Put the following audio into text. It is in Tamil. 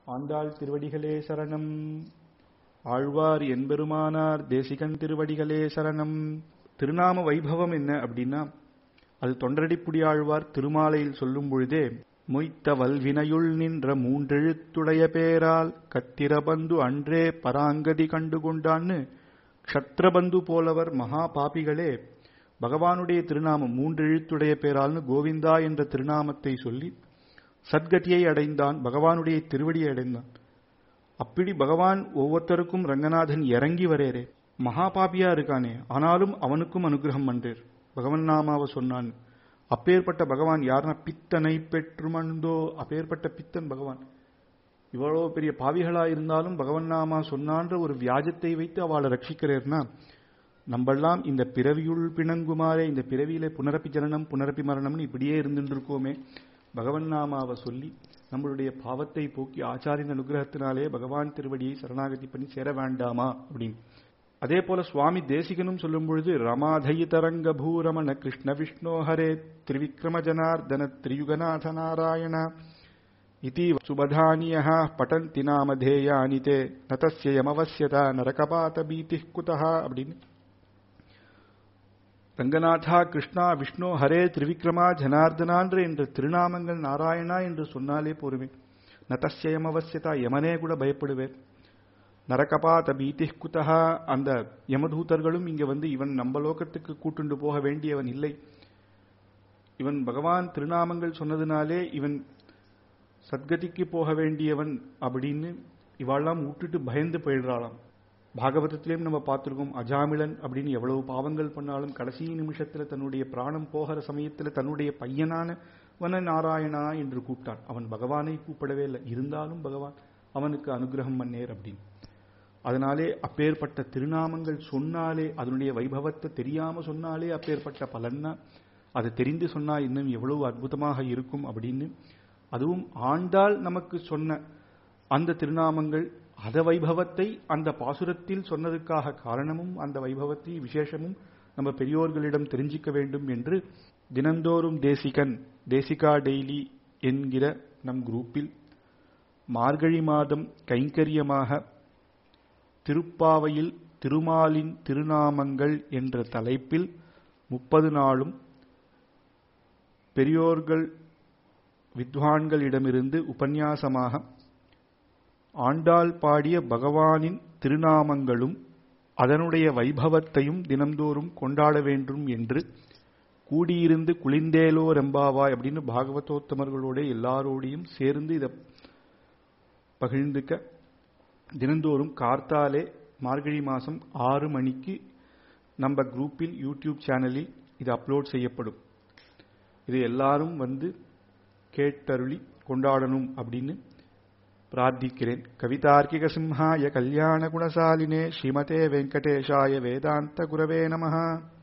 ஆண்டாள் திருவடிகளே சரணம் ஆழ்வார் என்பெருமானார் தேசிகன் திருவடிகளே சரணம் திருநாம வைபவம் என்ன அப்படின்னா அது தொண்டரடிப்புடி ஆழ்வார் திருமாலையில் சொல்லும் பொழுதே மொய்த்த வல்வினையுள் நின்ற மூன்றெழுத்துடைய பேரால் கத்திரபந்து அன்றே பராங்கதி கண்டு கொண்டான்னு க்ஷத்ரபந்து போலவர் மகா பாபிகளே பகவானுடைய திருநாமம் மூன்றெழுத்துடைய பேரால்னு கோவிந்தா என்ற திருநாமத்தை சொல்லி சத்கதியை அடைந்தான் பகவானுடைய திருவடியை அடைந்தான் அப்படி பகவான் ஒவ்வொருத்தருக்கும் ரங்கநாதன் இறங்கி வரேரே மகா பாபியா இருக்கானே ஆனாலும் அவனுக்கும் அனுகிரகம் பண்றேர் பகவன் நாமாவை சொன்னான் அப்பேற்பட்ட பகவான் யாருன்னா பித்தனை பெற்றுமண்டோ அப்பேற்பட்ட பித்தன் பகவான் இவ்வளவு பெரிய பாவிகளா இருந்தாலும் பகவன் நாமா சொன்னான்ற ஒரு வியாஜத்தை வைத்து அவளை ரட்சிக்கிறேர்னா நம்மெல்லாம் இந்த பிறவியுள் பிணங்குமாறே இந்த பிறவியில புனரப்பி ஜனனம் புனரப்பி மரணம்னு இப்படியே இருந்துட்டு இருக்கோமே பகவன் நாமாவை சொல்லி நம்மளுடைய பாவத்தை போக்கி ஆச்சாரின் அனுகிரகத்தினாலே பகவான் திருவடியை சரணாகதி பண்ணி சேர வேண்டாமா அப்படின்னு அதே போல சுவாமி தேசிகனும் சொல்லும் பொழுது ரமாதயி தரங்க பூரமண கிருஷ்ண விஷ்ணோ ஹரே திரிவிக்ரம ஜனார்தன திரியுகநாத நாராயண இதி சுபதானிய பட்டந்தி நாமதேயானி தே நதஸ்ய யமவசியதா நரகபாத பீதி குதா அப்படின்னு ரங்கநாதா கிருஷ்ணா விஷ்ணு ஹரே திரிவிக்ரமா ஜனார்தனான்ற என்ற திருநாமங்கள் நாராயணா என்று சொன்னாலே போருமே நதஸ்யம் அவசியதா யமனே கூட பயப்படுவேன் நரகபாத பீதி குதா அந்த யமதூதர்களும் இங்க வந்து இவன் நம்ம லோகத்துக்கு கூட்டுண்டு போக வேண்டியவன் இல்லை இவன் பகவான் திருநாமங்கள் சொன்னதுனாலே இவன் சத்கதிக்கு போக வேண்டியவன் அப்படின்னு இவாள்லாம் விட்டுட்டு பயந்து போயிடுறாளாம் பாகவதத்திலையும் நம்ம பார்த்திருக்கோம் அஜாமிளன் அப்படின்னு எவ்வளவு பாவங்கள் பண்ணாலும் கடைசி நிமிஷத்துல தன்னுடைய பிராணம் போகிற சமயத்துல தன்னுடைய பையனான வன நாராயணா என்று கூப்பிட்டான் அவன் பகவானை கூப்பிடவே இல்லை இருந்தாலும் பகவான் அவனுக்கு அனுகிரகம் பண்ணேர் அப்படின்னு அதனாலே அப்பேற்பட்ட திருநாமங்கள் சொன்னாலே அதனுடைய வைபவத்தை தெரியாம சொன்னாலே அப்பேற்பட்ட பலன்னா அது தெரிந்து சொன்னா இன்னும் எவ்வளவு அற்புதமாக இருக்கும் அப்படின்னு அதுவும் ஆண்டாள் நமக்கு சொன்ன அந்த திருநாமங்கள் அத வைபவத்தை அந்த பாசுரத்தில் சொன்னதுக்காக காரணமும் அந்த வைபவத்தை விசேஷமும் நம்ம பெரியோர்களிடம் தெரிஞ்சிக்க வேண்டும் என்று தினந்தோறும் தேசிகன் தேசிகா டெய்லி என்கிற நம் குரூப்பில் மார்கழி மாதம் கைங்கரியமாக திருப்பாவையில் திருமாலின் திருநாமங்கள் என்ற தலைப்பில் முப்பது நாளும் பெரியோர்கள் வித்வான்களிடமிருந்து உபன்யாசமாக ஆண்டாள் பாடிய பகவானின் திருநாமங்களும் அதனுடைய வைபவத்தையும் தினந்தோறும் கொண்டாட வேண்டும் என்று கூடியிருந்து குளிந்தேலோ ரெம்பாவாய் அப்படின்னு பாகவதோத்தமர்களோட எல்லாரோடையும் சேர்ந்து இதை பகிர்ந்துக்க தினந்தோறும் கார்த்தாலே மார்கழி மாசம் ஆறு மணிக்கு நம்ம குரூப்பில் யூடியூப் சேனலில் இது அப்லோட் செய்யப்படும் இது எல்லாரும் வந்து கேட்டருளி கொண்டாடணும் அப்படின்னு பிரார்த்திக்கிறேன் கவிதார்க்கிக சிம்ஹாய கல்யாண குணசாலினே ஸ்ரீமதே வெங்கடேஷாய வேதாந்த குரவே நமஹா